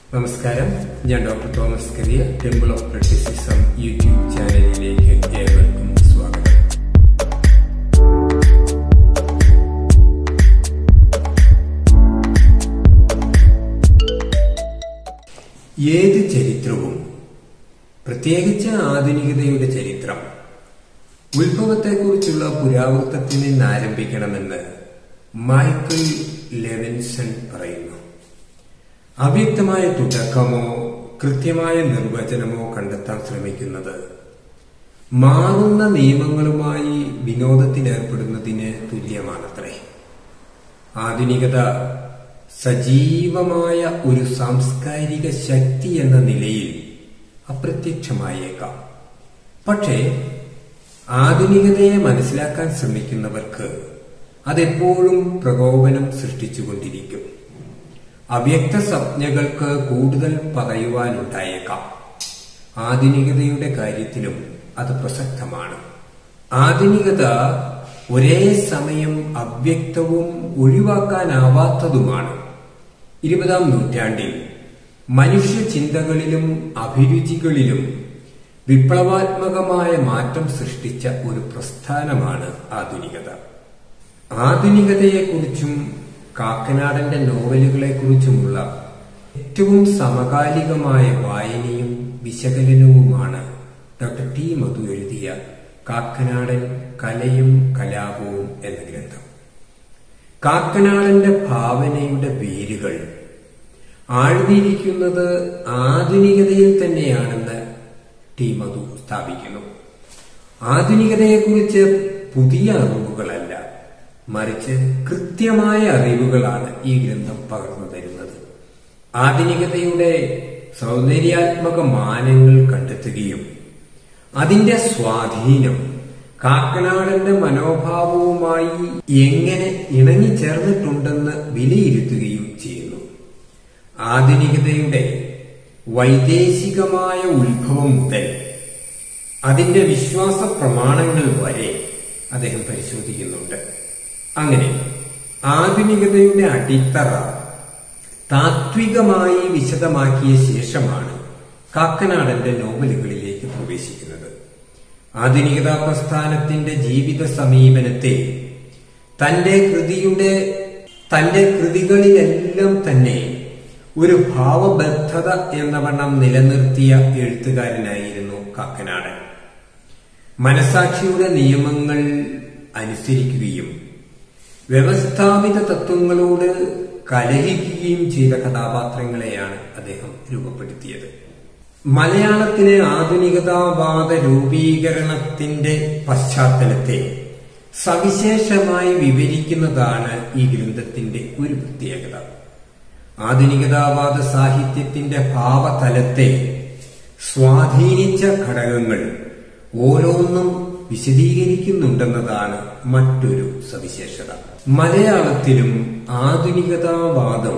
നമസ്കാരം ഞാൻ doctor Thomas Kariya temple of criticism YouTube ചാനലിലേക്ക് ഏവർക്കും സ്വാഗതം ഏത് ചരിത്രവും പ്രത്യേകിച്ച് ആധുനികതയുടെ ചരിത്രം ഉത്ഭവത്തെക്കുറിച്ചുള്ള പുരാവൃത്തത്തിൽ നിന്ന് ആരംഭിക്കണമെന്ന് മൈക്കിൾ ലെവിൻസൺ പറയുന്നു അവ്യക്തമായ തുടക്കമോ കൃത്യമായ നിർവചനമോ കണ്ടെത്താൻ ശ്രമിക്കുന്നത് മാറുന്ന നിയമങ്ങളുമായി വിനോദത്തിലേർപ്പെടുന്നതിന് തുല്യമാണത്രേ ആധുനികത സജീവമായ ഒരു സാംസ്കാരിക ശക്തി എന്ന നിലയിൽ അപ്രത്യക്ഷമായേക്കാം പക്ഷേ ആധുനികതയെ മനസ്സിലാക്കാൻ ശ്രമിക്കുന്നവർക്ക് അതെപ്പോഴും പ്രകോപനം സൃഷ്ടിച്ചുകൊണ്ടിരിക്കും അവ്യക്ത സംജ്ഞകൾക്ക് കൂടുതൽ പറയുവാനുണ്ടായേക്കാം ആധുനികതയുടെ കാര്യത്തിലും അത് പ്രസക്തമാണ് ആധുനികത ഒരേ സമയം അവ്യക്തവും ഒഴിവാക്കാനാവാത്തതുമാണ് ഇരുപതാം നൂറ്റാണ്ടിൽ മനുഷ്യ ചിന്തകളിലും അഭിരുചികളിലും വിപ്ലവാത്മകമായ മാറ്റം സൃഷ്ടിച്ച ഒരു പ്രസ്ഥാനമാണ് ആധുനികത ആധുനികതയെക്കുറിച്ചും കാക്കനാടന്റെ നോവലുകളെക്കുറിച്ചുമുള്ള ഏറ്റവും സമകാലികമായ വായനയും വിശകലനവുമാണ് ഡോക്ടർ ടി മധു എഴുതിയ കാക്കനാടൻ കലയും കലാപവും എന്ന ഗ്രന്ഥം കാക്കനാടന്റെ ഭാവനയുടെ വേരുകൾ ആഴ്ന്നിരിക്കുന്നത് ആധുനികതയിൽ തന്നെയാണെന്ന് ടി മധു സ്ഥാപിക്കുന്നു ആധുനികതയെക്കുറിച്ച് പുതിയ അറിവുകളല്ല മറിച്ച് കൃത്യമായ അറിവുകളാണ് ഈ ഗ്രന്ഥം പകർന്നു തരുന്നത് ആധുനികതയുടെ സൗന്ദര്യാത്മക മാനങ്ങൾ കണ്ടെത്തുകയും അതിന്റെ സ്വാധീനം കാക്കനാടന്റെ മനോഭാവവുമായി എങ്ങനെ ഇണങ്ങിച്ചേർന്നിട്ടുണ്ടെന്ന് വിലയിരുത്തുകയും ചെയ്യുന്നു ആധുനികതയുടെ വൈദേശികമായ ഉത്ഭവം മുതൽ അതിന്റെ വിശ്വാസ പ്രമാണങ്ങൾ വരെ അദ്ദേഹം പരിശോധിക്കുന്നുണ്ട് അങ്ങനെ ആധുനികതയുടെ അടിത്തറ താത്വികമായി വിശദമാക്കിയ ശേഷമാണ് കാക്കനാടന്റെ നോവലുകളിലേക്ക് പ്രവേശിക്കുന്നത് ആധുനികതാ പ്രസ്ഥാനത്തിന്റെ ജീവിത സമീപനത്തെ തന്റെ കൃതിയുടെ തന്റെ കൃതികളിലെല്ലാം തന്നെ ഒരു ഭാവബദ്ധത എന്ന വണ്ണം നിലനിർത്തിയ എഴുത്തുകാരനായിരുന്നു കാക്കനാടൻ മനസാക്ഷിയുടെ നിയമങ്ങൾ അനുസരിക്കുകയും വ്യവസ്ഥാപിത തത്വങ്ങളോട് കലഹിക്കുകയും ചെയ്ത കഥാപാത്രങ്ങളെയാണ് അദ്ദേഹം രൂപപ്പെടുത്തിയത് മലയാളത്തിലെ ആധുനികതാവാദ രൂപീകരണത്തിന്റെ പശ്ചാത്തലത്തെ സവിശേഷമായി വിവരിക്കുന്നതാണ് ഈ ഗ്രന്ഥത്തിന്റെ ഒരു പ്രത്യേകത ആധുനികതാവാദ സാഹിത്യത്തിന്റെ ഭാവതലത്തെ സ്വാധീനിച്ച ഘടകങ്ങൾ ഓരോന്നും വിശദീകരിക്കുന്നുണ്ടെന്നതാണ് മറ്റൊരു സവിശേഷത മലയാളത്തിലും ആധുനികതാവാദം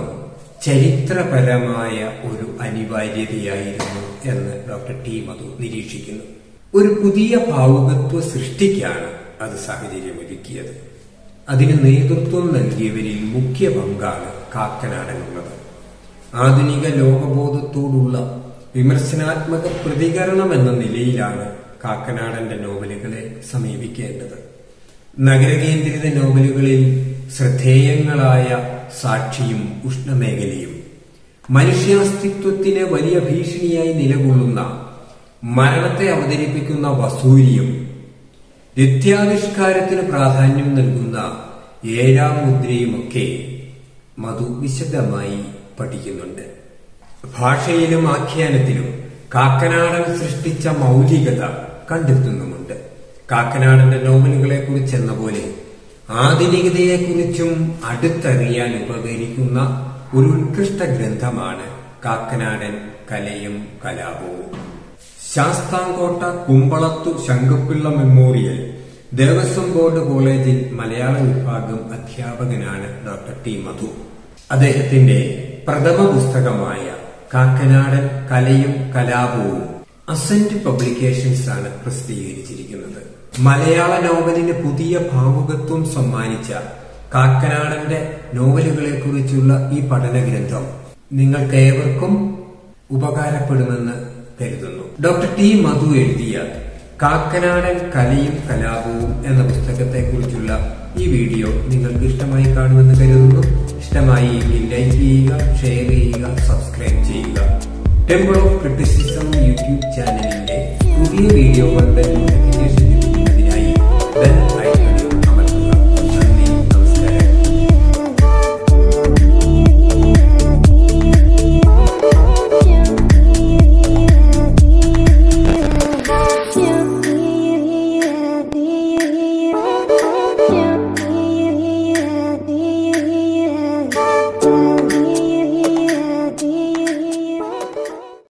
ചരിത്രപരമായ ഒരു അനിവാര്യതയായിരുന്നു എന്ന് ഡോക്ടർ ടി മധു നിരീക്ഷിക്കുന്നു ഒരു പുതിയ ഭാവുകത്വ സൃഷ്ടിക്കാണ് അത് സാഹചര്യമൊരുക്കിയത് അതിന് നേതൃത്വം നൽകിയവരിൽ മുഖ്യ പങ്കാണ് കാക്കനാടനുള്ളത് ആധുനിക ലോകബോധത്തോടുള്ള വിമർശനാത്മക പ്രതികരണം എന്ന നിലയിലാണ് കാക്കനാടന്റെ നോവലുകളെ സമീപിക്കേണ്ടത് നഗരകേന്ദ്രിത നോവലുകളിൽ ശ്രദ്ധേയങ്ങളായ സാക്ഷിയും ഉഷ്ണമേഖലയും മനുഷ്യാസ്തിത്വത്തിന് വലിയ ഭീഷണിയായി നിലകൊള്ളുന്ന മരണത്തെ അവതരിപ്പിക്കുന്ന വസൂരിയും നിത്യാവിഷ്കാരത്തിന് പ്രാധാന്യം നൽകുന്ന ഏഴാം മുദ്രയുമൊക്കെ മധു വിശദമായി പഠിക്കുന്നുണ്ട് ഭാഷയിലും ആഖ്യാനത്തിലും കാക്കനാടൻ സൃഷ്ടിച്ച മൗലികത കണ്ടെത്തുന്നുമുണ്ട് കാക്കനാടന്റെ നോവലുകളെ കുറിച്ച് എന്ന പോലെ ആധുനികതയെക്കുറിച്ചും അടുത്തറിയാൻ ഉപകരിക്കുന്ന ഒരു ഉത്കൃഷ്ട ഗ്രന്ഥമാണ് കാക്കനാടൻ കലയും കലാപവും ശാസ്താംകോട്ട കുമ്പളത്തു ശങ്കുപ്പിള്ള മെമ്മോറിയൽ ദേവസ്വം ബോർഡ് കോളേജിൽ മലയാള വിഭാഗം അധ്യാപകനാണ് ഡോക്ടർ ടി മധു അദ്ദേഹത്തിന്റെ പ്രഥമ പുസ്തകമായ കാക്കനാടൻ കലയും കലാപവും അസന്റ് പബ്ലിക്കേഷൻസ് ആണ് പ്രസിദ്ധീകരിച്ചിരിക്കുന്നത് മലയാള നോവലിന് പുതിയ ഭാവുകത്വം സമ്മാനിച്ച കാക്കനാടന്റെ നോവലുകളെ കുറിച്ചുള്ള ഈ പഠന ഗ്രന്ഥം നിങ്ങൾക്ക് ഏവർക്കും ഉപകാരപ്പെടുമെന്ന് കരുതുന്നു ഡോക്ടർ ടി മധു എഴുതിയ കാക്കനാടൻ കലയും കലാപവും എന്ന പുസ്തകത്തെ കുറിച്ചുള്ള ഈ വീഡിയോ നിങ്ങൾക്ക് ഇഷ്ടമായി കാണുമെന്ന് കരുതുന്നു ഇഷ്ടമായി എങ്കിൽ ലൈക്ക് ചെയ്യുക ഷെയർ ചെയ്യുക സബ്സ്ക്രൈബ് ചെയ്യുക ടെമ്പിൾ ഓഫ് ക്രിറ്റിസിസം യൂട്യൂബ് ചാനലിന്റെ പുതിയ വീഡിയോകളുടെ നോട്ടിഫിക്കേഷൻ ലഭിക്കുന്നതിനായി ബെൽ